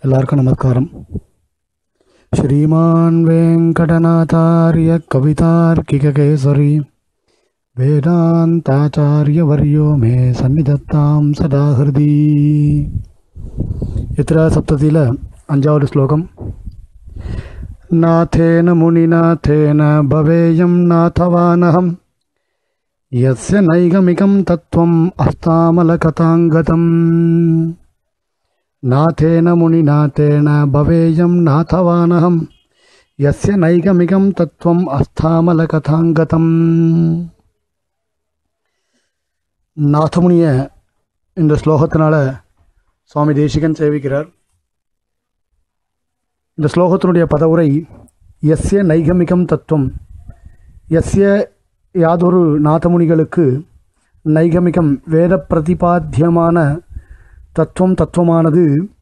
எல்லாருக்கும் நமஸ்காரம் श्रीमान् वेङ्कटनाथार्य कवितार्किककेसरी वेदान्ताचार्यवर्यो मे सन्निधत्तां सदा हृदि इत्र सप्ततिल अञ्जावद् श्लोकम् नाथेन मुनिनाथेन भवेयं नाथवानहं यस्य नैगमिकं तत्त्वम् अस्तामलकथाङ्गतम् नाथेन मुनिनाथेन भवेयं नाथवानहं यस्य नैगमिकं तत्त्वम् அஸ்தாமலகதாங்கதம் நாதமுனிய இந்த ஸ்லோகத்தினால சுவாமி தேசிகன் சேவிக்கிறார் இந்த ஸ்லோகத்தினுடைய பதவுரை எஸ்ய நைகமிகம் தத்துவம் எஸ்ய யாதொரு நாதமுனிகளுக்கு நைகமிகம் வேத பிரதிபாத்தியமான தத்துவம் தத்துவமானது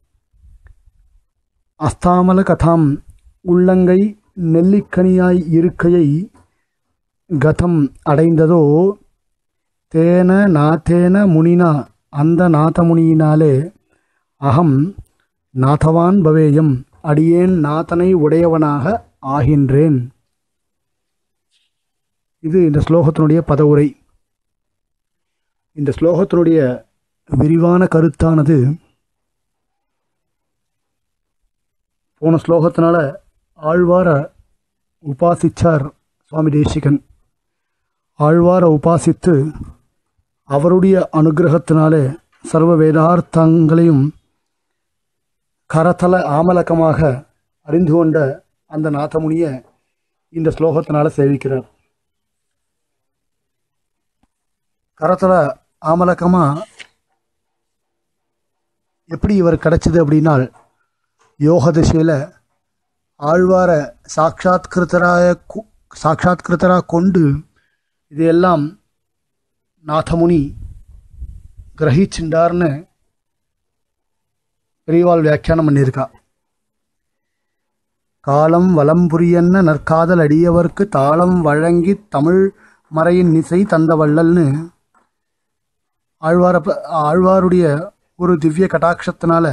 அஸ்தாமல கதாம் உள்ளங்கை நெல்லிக்கனியாய் இருக்கையை கதம் அடைந்ததோ தேன நாத்தேன முனினா அந்த நாதமுனியினாலே அகம் நாதவான் பவேயம் அடியேன் நாதனை உடையவனாக ஆகின்றேன் இது இந்த ஸ்லோகத்தினுடைய பதவுரை இந்த ஸ்லோகத்தினுடைய விரிவான கருத்தானது போன ஸ்லோகத்தினால ஆழ்வார உபாசிச்சார் சுவாமி தேசிகன் ஆழ்வார உபாசித்து அவருடைய அனுகிரகத்தினாலே சர்வ வேதார்த்தங்களையும் கரத்தல ஆமலக்கமாக அறிந்து கொண்ட அந்த நாதமுனிய இந்த ஸ்லோகத்தினால சேவிக்கிறார் கரத்தல ஆமலக்கமாக எப்படி இவர் கிடைச்சது அப்படின்னால் யோக திசையில் ஆழ்வார சாட்சாத்கிருத்தராய கு- சாட்சாத்கிருத்தரா கொண்டு இதையெல்லாம் நாதமுனி கிரகிச்சுண்டார்னு பெரியவாள் வியாக்கியானம் பண்ணியிருக்கா காலம் வலம் புரியன்ன நற்காதல் அடியவர்க்கு தாளம் வழங்கி தமிழ் மறையின் இசை தந்த வள்ளல்னு ஆழ்வார ஆழ்வாருடைய ஒரு திவ்ய கடாட்சத்தினால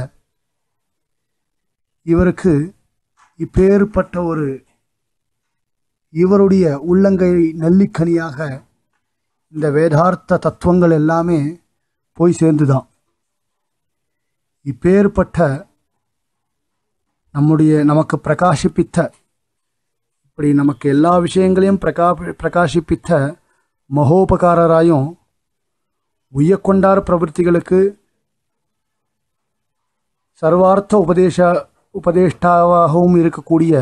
இவருக்கு இப்பேற்பட்ட ஒரு இவருடைய உள்ளங்கை நெல்லிக்கனியாக இந்த வேதார்த்த தத்துவங்கள் எல்லாமே போய் சேர்ந்துதான் இப்பேற்பட்ட நம்முடைய நமக்கு பிரகாசிப்பித்த இப்படி நமக்கு எல்லா விஷயங்களையும் பிரகா பிரகாசிப்பித்த மகோபகாரராயும் உய்யக்கொண்டார் பிரவൃத்திகளுக்கு சர்வார்த்த உபதேச உபதேஷ்டாவாகவும் இருக்கக்கூடிய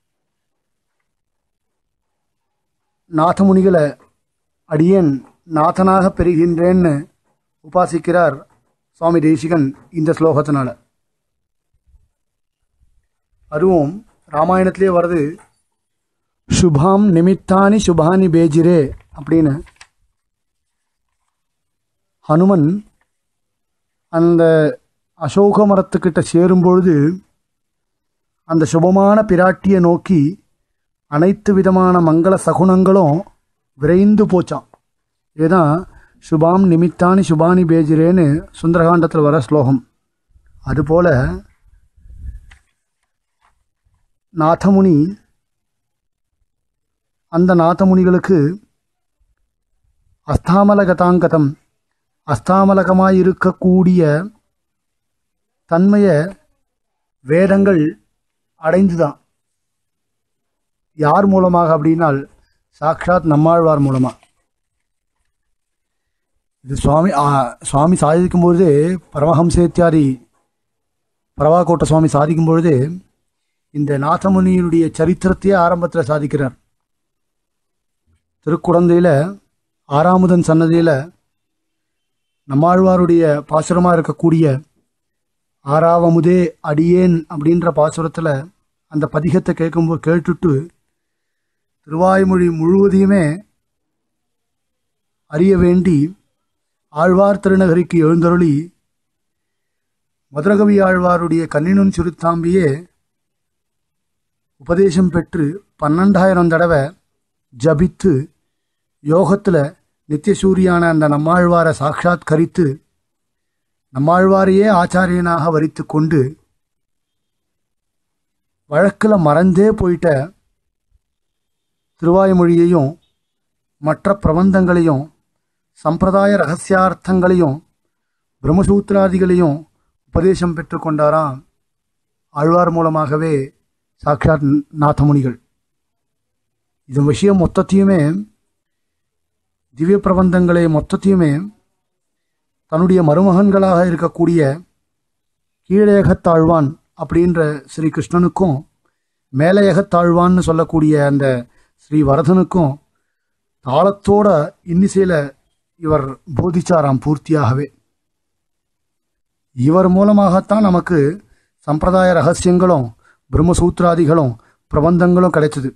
நாதமுனிகளை அடியேன் நாதனாக பெறுகின்றேன்னு உபாசிக்கிறார் சுவாமி தேசிகன் இந்த ஸ்லோகத்தினால அதுவும் ராமாயணத்திலே வருது சுபாம் நிமித்தானி சுபானி பேஜிரே அப்படின்னு ஹனுமன் அந்த அசோக மரத்துக்கிட்ட சேரும்பொழுது அந்த சுபமான பிராட்டியை நோக்கி அனைத்து விதமான மங்கள சகுனங்களும் விரைந்து போச்சான் இதுதான் சுபாம் நிமித்தானி சுபானி பேஜிரேன்னு சுந்தரகாண்டத்தில் வர ஸ்லோகம் அதுபோல நாதமுனி அந்த நாதமுனிகளுக்கு அஸ்தாமலகதாங்கதம் அஸ்தாமலகமாய் இருக்கக்கூடிய தன்மையை வேதங்கள் அடைந்துதான் யார் மூலமாக அப்படின்னால் சாக்ஷாத் நம்மாழ்வார் மூலமாக இது சுவாமி ஆ, சுவாமி சாதிக்கும் பொழுது பரமஹம்சேத்தியாரி பரவாக்கோட்டை சுவாமி சாதிக்கும் பொழுது இந்த நாதமுனியினுடைய சரித்திரத்தையே ஆரம்பத்தில் சாதிக்கிறார் திருக்குடந்தையில் ஆறாமுதன் சன்னதியில் நம்மாழ்வாருடைய பாசுரமாக இருக்கக்கூடிய ஆறாவமுதே அடியேன் அப்படின்ற பாசுரத்தில் அந்த பதிகத்தை கேட்கும்போது கேட்டுட்டு திருவாய்மொழி முழுவதையுமே அறிய வேண்டி ஆழ்வார் திருநகரிக்கு எழுந்தருளி மதுரகவி ஆழ்வாருடைய கண்ணினும் சிறுத்தாம்பியே உபதேசம் பெற்று பன்னெண்டாயிரம் தடவை ஜபித்து யோகத்தில் நித்தியசூரியான அந்த நம்மாழ்வாரை சாட்சாத்கரித்து நம்மாழ்வாரையே ஆச்சாரியனாக வரித்து கொண்டு வழக்கில் மறந்தே போயிட்ட திருவாய்மொழியையும் மற்ற பிரபந்தங்களையும் சம்பிரதாய ரகசியார்த்தங்களையும் பிரம்மசூத்திராதிகளையும் உபதேசம் பெற்றுக்கொண்டாராம் ஆழ்வார் மூலமாகவே சாட்சாத் நாதமுனிகள் இது விஷயம் மொத்தத்தையுமே திவ்ய பிரபந்தங்களை மொத்தத்தையுமே தன்னுடைய மருமகன்களாக இருக்கக்கூடிய கீழேகத்தாழ்வான் அப்படின்ற ஸ்ரீ கிருஷ்ணனுக்கும் மேலையகத்தாழ்வான்னு சொல்லக்கூடிய அந்த ஸ்ரீ வரதனுக்கும் தாளத்தோட இன்னிசையில் இவர் போதிச்சாராம் பூர்த்தியாகவே இவர் மூலமாகத்தான் நமக்கு சம்பிரதாய ரகசியங்களும் பிரம்மசூத்திராதிகளும் பிரபந்தங்களும் கிடைச்சது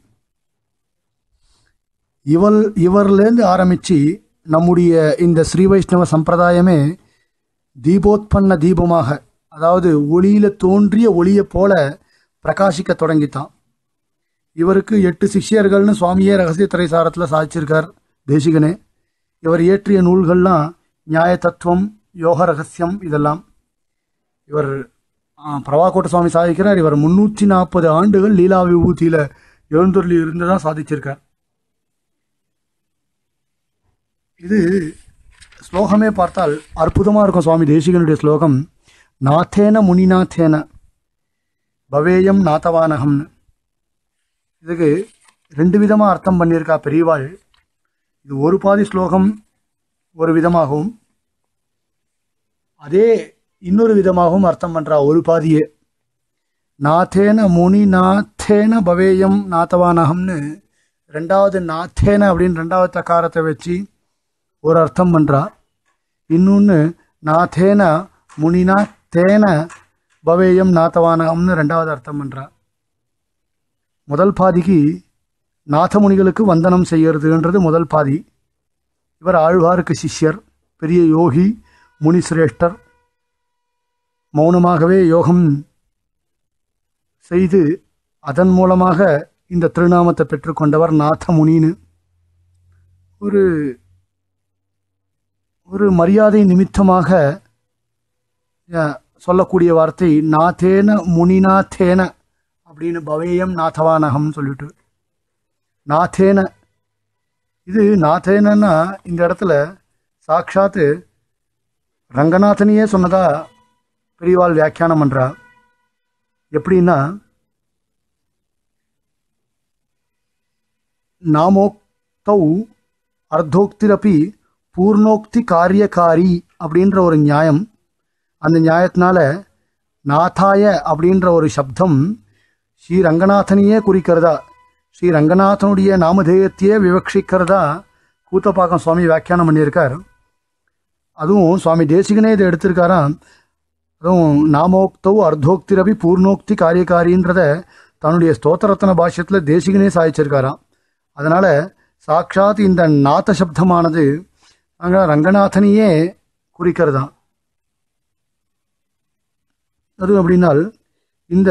இவள் இவர்லேருந்து ஆரம்பித்து நம்முடைய இந்த ஸ்ரீ வைஷ்ணவ சம்பிரதாயமே தீபோத்பன்ன தீபமாக அதாவது ஒளியில தோன்றிய ஒளியை போல பிரகாசிக்க தொடங்கித்தான் இவருக்கு எட்டு சிஷ்யர்கள்னு சுவாமியே ரகசிய திரைசாரத்தில் சாதிச்சிருக்கார் தேசிகனே இவர் இயற்றிய நூல்கள்லாம் நியாய தத்துவம் யோக ரகசியம் இதெல்லாம் இவர் ஆ, பிரபாகோட்ட சுவாமி சாதிக்கிறார் இவர் முன்னூற்றி நாற்பது ஆண்டுகள் லீலா விபூதியில் எழுந்தொருளி இருந்து தான் சாதிச்சிருக்கார் இது ஸ்லோகமே பார்த்தால் அற்புதமாக இருக்கும் சுவாமி தேசிகனுடைய ஸ்லோகம் நாத்தேன முனிநாத்தேன பவேயம் நாத்தவானகம்னு இதுக்கு ரெண்டு விதமாக அர்த்தம் பண்ணியிருக்கா பெரியவாள் இது ஒரு பாதி ஸ்லோகம் ஒரு விதமாகவும் அதே இன்னொரு விதமாகவும் அர்த்தம் பண்ணுறா ஒரு பாதியே நாத்தேன முனி நாத்தேன பவேயம் நாத்தவானகம்னு ரெண்டாவது நாத்தேன அப்படின்னு ரெண்டாவது தக்காரத்தை வச்சு ஒரு அர்த்தம் பண்ணுறா இன்னொன்று நாத்தேன முனினா தேன பவேயம் நாத்தவானகம்னு ரெண்டாவது அர்த்தம் பண்ணுறா முதல் பாதிக்கு நாதமுனிகளுக்கு வந்தனம் செய்யறதுன்றது முதல் பாதி இவர் ஆழ்வாருக்கு சிஷ்யர் பெரிய யோகி முனிசிரேஷ்டர் மௌனமாகவே யோகம் செய்து அதன் மூலமாக இந்த திருநாமத்தை பெற்றுக்கொண்டவர் நாதமுனின்னு ஒரு ஒரு மரியாதை நிமித்தமாக அஹ், சொல்லக்கூடிய வார்த்தை நாதேன முனிநாதேன அப்படின்னு பவேயம் நாதவானகம்னு சொல்லிட்டு நாதேன இது நாதேனன்னா இந்த இடத்துல சாட்சாத்து ரங்கநாதனையே சொன்னதா பெரியவாள் வியாக்கியானம் பண்றா எப்படின்னா நாமோக்தௌ அர்த்தோக்திரப்பி பூர்ணோக்தி காரியகாரி அப்படின்ற ஒரு நியாயம் அந்த நியாயத்தினால நாதாய அப்படின்ற ஒரு சப்தம் ஸ்ரீ ரங்கநாதனையே குறிக்கிறதா ஸ்ரீ ரங்கநாதனுடைய நாமதேயத்தையே விவக்ஷிக்கிறதா கூத்தப்பாக்கம் சுவாமி வியாக்கியானம் பண்ணியிருக்கார் அதுவும் சுவாமி தேசிகனே இதை எடுத்திருக்காராம் அதுவும் நாமோக்தௌ அர்த்தோக்திரபி பூர்ணோக்தி காரியகாரின்றத தன்னுடைய ஸ்தோத்திரத்தன பாஷ்யத்தில் தேசிகனே சாதிச்சிருக்காராம் அதனால சாட்சாத் இந்த நாத சப்தமானது அங்க ரங்கநாதனையே குறிக்கிறதாம் அது அப்படின்னால் இந்த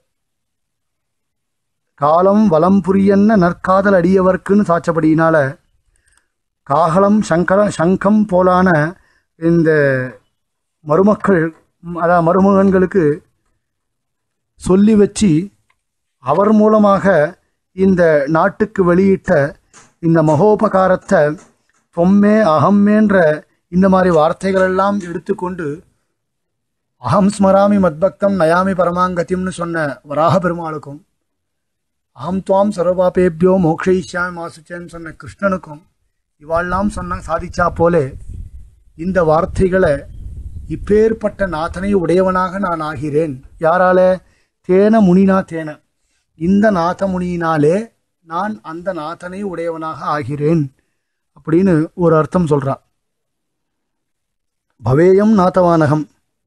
காலம் வலம் புரியன்ன நற்காதல் அடியவர்க்குன்னு சாட்சப்படியினால காகலம் சங்கர சங்கம் போலான இந்த மருமக்கள் ம், அதாவது மருமகன்களுக்கு சொல்லி வச்சு அவர் மூலமாக இந்த நாட்டுக்கு வெளியிட்ட இந்த மகோபகாரத்தை தொம்மே அகம்மேன்ற இந்த மாதிரி வார்த்தைகள் எல்லாம் எடுத்துக்கொண்டு அகம் ஸ்மராமி மத்பக்தம் நயாமி பரமாங்கத்தியம்னு சொன்ன வராக பெருமாளுக்கும் அகம் துவாம் சர்வபாபேபியோ மோக்ஷயிஷ்யாமி மாசுச்சேன்னு சொன்ன கிருஷ்ணனுக்கும் இவாள்லாம் சொன்ன சாதிச்சா போலே இந்த வார்த்தைகளை இப்பேற்பட்ட நாதனை உடையவனாக நான் ஆகிறேன் யாரால தேன முனினா தேன இந்த நாத முனியினாலே நான் அந்த நாதனை உடையவனாக ஆகிறேன் அப்படின்னு ஒரு அர்த்தம் சொல்றா பவேயம் நாதவானகம்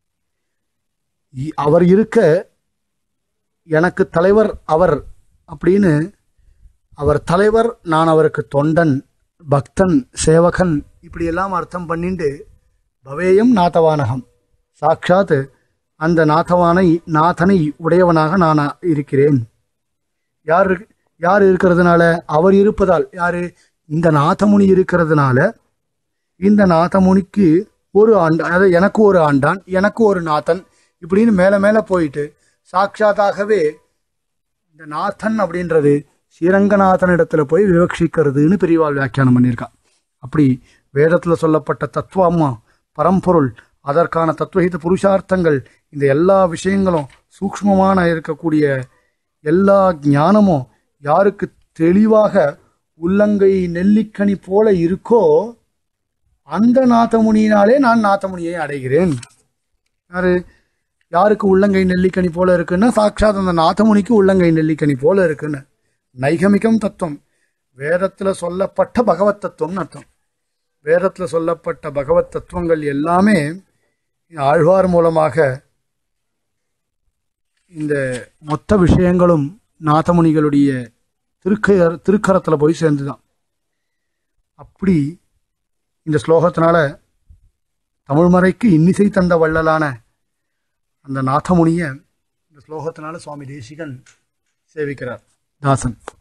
இ- அவர் இருக்க எனக்கு தலைவர் அவர் அப்படின்னு அவர் தலைவர் நான் அவருக்கு தொண்டன் பக்தன் சேவகன் இப்படியெல்லாம் அர்த்தம் பண்ணிண்டு பவேயம் நாதவானகம் சாட்சாத் அந்த நாதவானை நாதனை உடையவனாக நான் இருக்கிறேன் யார் இருக்கு- யார் இருக்கிறதுனால அவர் இருப்பதால் யாரு இந்த நாதமுனி இருக்கிறதுனால இந்த நாதமுனிக்கு ஒரு ஆண்டு அதாவது எனக்கு ஒரு ஆண்டான் எனக்கு ஒரு நாதன் இப்படின்னு மேலே மேலே போயிட்டு சாட்சாத்தாகவே இந்த நாதன் அப்படின்றது ஸ்ரீரங்கநாதனிடத்துல போய் விவக்ஷிக்கிறதுன்னு பெரியவாள் வியாக்கியானம் பண்ணியிருக்கா அப்படி வேதத்துல சொல்லப்பட்ட தத்துவமா பரம்பொருள் அதற்கான தத்துவஹித புருஷார்த்தங்கள் இந்த எல்லா விஷயங்களும் சூக்ஷ்மமான இருக்கக்கூடிய எல்லா ஞானமும் யாருக்கு தெளிவாக உள்ளங்கை நெல்லிக்கனி போல இருக்கோ அந்த நாதமுனியினாலே நான் நாதமுனியை அடைகிறேன் யாரு யாருக்கு உள்ளங்கை நெல்லிக்கனி போல இருக்குன்னா சாட்சாத் அந்த நாதமுனிக்கு உள்ளங்கை நெல்லிக்கனி போல இருக்குன்னு நைகமிகம் தத்துவம் வேதத்துல சொல்லப்பட்ட பகவத் தத்துவம்னு அர்த்தம் வேதத்துல சொல்லப்பட்ட பகவத் தத்துவங்கள் எல்லாமே ஆழ்வார் மூலமாக இந்த மொத்த விஷயங்களும் நாதமுனிகளுடைய திருக்க திருக்கரத்துல போய் சேர்ந்துதான் அப்படி இந்த ஸ்லோகத்தினால தமிழ்மறைக்கு இன்னிசை தந்த வள்ளலான அந்த நாதமுனிய இந்த ஸ்லோகத்தினால சுவாமி தேசிகன் சேவிக்கிறார் தாசன்